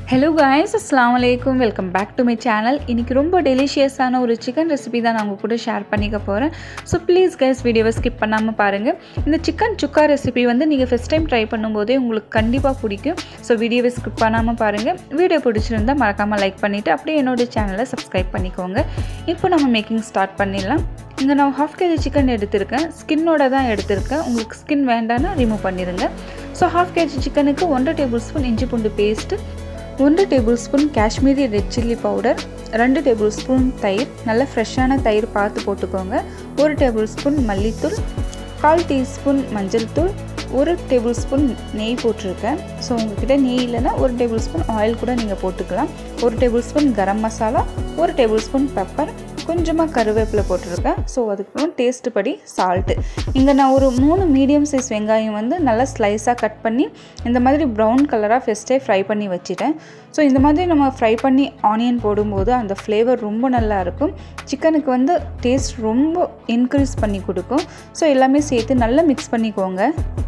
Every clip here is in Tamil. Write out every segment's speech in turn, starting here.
ஹலோ காய்ஸ் அஸ்லாம் வலைக்கும் welcome back to my channel இன்றைக்கி ரொம்ப டெலிஷியஸான ஒரு சிக்கன் ரெசிபி தான் நான் உங்கள் கூட ஷேர் பண்ணிக்க போகிறேன் ஸோ ப்ளீஸ் கைஸ் வீடியோவை ஸ்கிப் பண்ணாமல் பாருங்கள் இந்த சிக்கன் சுக்கா ரெசிபி வந்து நீங்கள் ஃபஸ்ட் டைம் ட்ரை பண்ணும்போதே உங்களுக்கு கண்டிப்பாக பிடிக்கும் ஸோ வீடியோவை ஸ்கிப் பண்ணாமல் பாருங்கள் வீடியோ பிடிச்சிருந்தா மறக்காமல் லைக் பண்ணிவிட்டு அப்படியே என்னோட சேனலை சப்ஸ்கிரைப் பண்ணிக்கோங்க இப்போ நம்ம மேக்கிங் ஸ்டார்ட் பண்ணிடலாம் இங்கே நான் ஹாஃப் கேஜி சிக்கன் எடுத்திருக்கேன் ஸ்கின்னோட தான் எடுத்திருக்கேன் உங்களுக்கு ஸ்கின் வேண்டாம்னா ரிமூவ் பண்ணிடுங்க ஸோ ஹாஃப் கேஜி சிக்கனுக்கு ஒன்றரை டேபிள் ஸ்பூன் இஞ்சி பூண்டு பேஸ்ட்டு ஒன்று tablespoon Kashmiri red chilli powder ரெண்டு டேபிள் ஸ்பூன் தயிர் நல்ல ஃப்ரெஷ்ஷான தயிர் பார்த்து போட்டுக்கோங்க ஒரு டேபிள் ஸ்பூன் மல்லித்தூள் கால் டீஸ்பூன் மஞ்சள் தூள் ஒரு டேபிள் ஸ்பூன் நெய் போட்டிருக்கேன் ஸோ உங்ககிட்ட நெய் இல்லைன்னா ஒரு டேபிள் ஸ்பூன் ஆயில் கூட நீங்கள் போட்டுக்கலாம் ஒரு டேபிள் ஸ்பூன் கரம் மசாலா ஒரு டேபிள் ஸ்பூன் பெப்பர் கொஞ்சமாக கருவேப்பிலை போட்டிருக்கேன் ஸோ அதுக்கப்புறம் டேஸ்ட்டு படி சால்ட்டு இங்கே நான் ஒரு மூணு மீடியம் சைஸ் வெங்காயம் வந்து நல்லா ஸ்லைஸாக கட் பண்ணி இந்த மாதிரி ப்ரௌன் கலராக ஃபஸ்ட்டே ஃப்ரை பண்ணி வச்சுட்டேன் ஸோ இந்த மாதிரி நம்ம ஃப்ரை பண்ணி ஆனியன் போடும்போது அந்த ஃப்ளேவர் ரொம்ப நல்லா இருக்கும் சிக்கனுக்கு வந்து டேஸ்ட் ரொம்ப இன்க்ரீஸ் பண்ணி கொடுக்கும் ஸோ எல்லாமே சேர்த்து நல்லா மிக்ஸ் பண்ணிக்கோங்க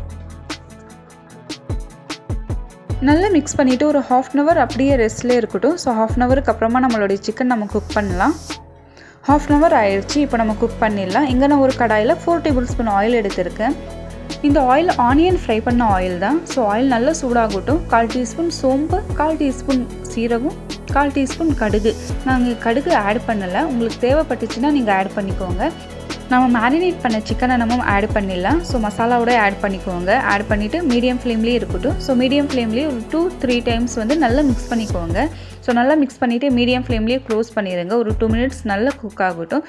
நல்லா மிக்ஸ் பண்ணிவிட்டு ஒரு ஹாஃப் அன் ஹவர் அப்படியே ரெஸ்ட்லேயே இருக்கட்டும் ஸோ ஹாஃப் அன் ஹவருக்கு அப்புறமா நம்மளுடைய சிக்கன் நம்ம குக் பண்ணலாம் ஹாஃப் அன் ஹவர் ஆயிடுச்சு இப்போ நம்ம குக் பண்ணிடலாம் இங்கே நான் ஒரு கடாயில் ஃபோர் டேபிள் ஸ்பூன் ஆயில் எடுத்திருக்கேன் இந்த ஆயில் ஆனியன் ஃப்ரை பண்ண ஆயில் தான் ஸோ ஆயில் நல்லா சூடாகட்டும் கால் டீஸ்பூன் சோம்பு கால் டீஸ்பூன் சீரகம் கால் டீஸ்பூன் கடுகு நாங்கள் கடுகு ஆட் பண்ணலை உங்களுக்கு தேவைப்பட்டுச்சுன்னா நீங்கள் ஆட் பண்ணிக்கோங்க நம்ம மேரினேட் பண்ண சிக்கனை நம்ம ஆட் பண்ணிடலாம் ஸோ மசாலாவோட ஆட் பண்ணிக்கோங்க ஆட் பண்ணிவிட்டு மீடியம் ஃப்ளேம்லேயே இருக்கட்டும் ஸோ மீடியம் ஃப்ளேம்லேயே ஒரு டூ த்ரீ டைம்ஸ் வந்து நல்லா மிக்ஸ் பண்ணிக்கோங்க ஸோ நல்லா மிக்ஸ் பண்ணிவிட்டு மீடியம் ஃப்ளேம்லேயே க்ளோஸ் பண்ணிடுங்க ஒரு டூ மினிட்ஸ் நல்லா குக் ஆகட்டும்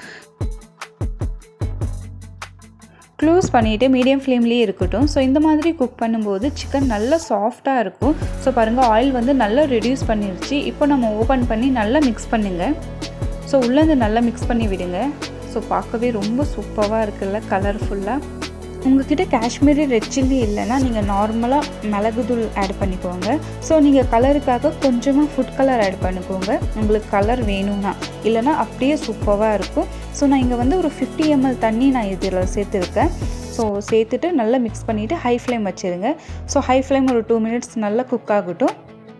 க்ளோஸ் பண்ணிவிட்டு மீடியம் ஃப்ளேம்லேயே இருக்கட்டும் ஸோ இந்த மாதிரி குக் பண்ணும்போது சிக்கன் நல்லா சாஃப்டாக இருக்கும் ஸோ பாருங்கள் ஆயில் வந்து நல்லா ரெடியூஸ் பண்ணிருச்சு இப்போ நம்ம ஓப்பன் பண்ணி நல்லா மிக்ஸ் பண்ணுங்கள் ஸோ உள்ளேருந்து நல்லா மிக்ஸ் பண்ணி விடுங்க ஸோ பார்க்கவே ரொம்ப சூப்பராக இருக்குல்ல கலர்ஃபுல்லாக உங்ககிட்ட காஷ்மீரி ரெட் சில்லி இல்லைன்னா நீங்கள் நார்மலாக மிளகுதூள் ஆட் பண்ணிக்கோங்க ஸோ நீங்கள் கலருக்காக கொஞ்சமாக ஃபுட் கலர் ஆட் பண்ணிக்கோங்க உங்களுக்கு கலர் வேணும்னா இல்லைனா அப்படியே சூப்பராக இருக்கும் ஸோ நான் இங்கே வந்து ஒரு ஃபிஃப்டி எம்எல் தண்ணி நான் இதில் சேர்த்துருக்கேன் ஸோ சேர்த்துட்டு நல்லா மிக்ஸ் பண்ணிவிட்டு ஹை ஃப்ளேம் வச்சுருங்க ஸோ ஹை ஃப்ளேம் ஒரு டூ மினிட்ஸ் நல்லா குக் ஆகட்டும்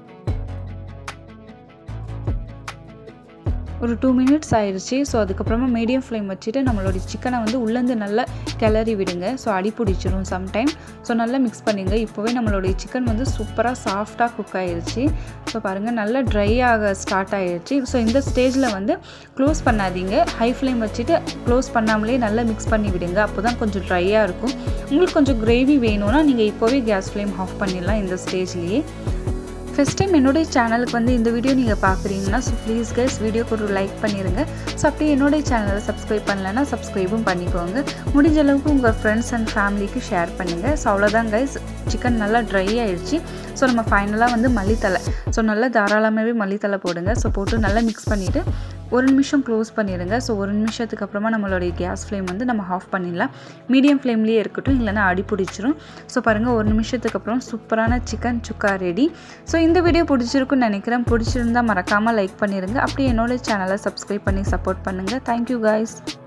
ஒரு டூ மினிட்ஸ் ஆயிடுச்சு ஸோ அதுக்கப்புறமா மீடியம் ஃப்ளேம் வச்சுட்டு நம்மளோட சிக்கனை வந்து உள்ளேருந்து நல்லா கிளறி விடுங்க ஸோ அடி பிடிச்சிரும் சம்டைம் ஸோ நல்லா மிக்ஸ் பண்ணிங்க இப்போவே நம்மளுடைய சிக்கன் வந்து சூப்பராக சாஃப்டாக குக் ஆயிடுச்சு ஸோ பாருங்கள் நல்லா ட்ரை ஆக ஸ்டார்ட் ஆயிடுச்சு ஸோ இந்த ஸ்டேஜில் வந்து க்ளோஸ் பண்ணாதீங்க ஹை ஃப்ளேம் வச்சுட்டு க்ளோஸ் பண்ணாமலே நல்லா மிக்ஸ் பண்ணி விடுங்க அப்போ தான் கொஞ்சம் ட்ரையாக இருக்கும் உங்களுக்கு கொஞ்சம் கிரேவி வேணும்னா நீங்கள் இப்போவே கேஸ் ஃப்ளேம் ஆஃப் பண்ணிடலாம் இந்த ஸ்டேஜ்லேயே ஃபஸ்ட் டைம் என்னுடைய சேனலுக்கு வந்து இந்த வீடியோ நீங்கள் பார்க்குறீங்கன்னா ஸோ ப்ளீஸ் கைஸ் வீடியோக்கு ஒரு லைக் பண்ணிடுங்க ஸோ அப்படியே என்னுடைய சேனலை சப்ஸ்கிரைப் பண்ணலைன்னா சப்ஸ்கிரைபும் பண்ணிக்கோங்க முடிஞ்ச அளவுக்கு உங்கள் ஃப்ரெண்ட்ஸ் அண்ட் ஃபேமிலிக்கு ஷேர் பண்ணுங்கள் ஸோ அவ்வளோதான் கைஸ் சிக்கன் நல்லா ட்ரை ஆயிடுச்சு ஸோ நம்ம ஃபைனலாக வந்து மல்லித்தலை ஸோ நல்லா தாராளமாகவே மல்லித்தலை போடுங்க ஸோ போட்டு நல்லா மிக்ஸ் பண்ணிவிட்டு ஒரு நிமிஷம் க்ளோஸ் பண்ணிடுங்க ஸோ ஒரு நிமிஷத்துக்கு அப்புறமா நம்மளுடைய கேஸ் ஃப்ளேம் வந்து நம்ம ஆஃப் பண்ணிடலாம் மீடியம் ஃப்ளேம்லேயே இருக்கட்டும் இல்லைனா அடி பிடிச்சிரும் ஸோ பாருங்கள் ஒரு நிமிஷத்துக்கு அப்புறம் சூப்பரான சிக்கன் சுக்கா ரெடி ஸோ இந்த வீடியோ பிடிச்சிருக்குன்னு நினைக்கிறேன் பிடிச்சிருந்தா மறக்காமல் லைக் பண்ணிடுங்க அப்படியே என்னோட சேனலை சப்ஸ்கிரைப் பண்ணி சப்போர்ட் பண்ணுங்கள் தேங்க்யூ காய்ஸ்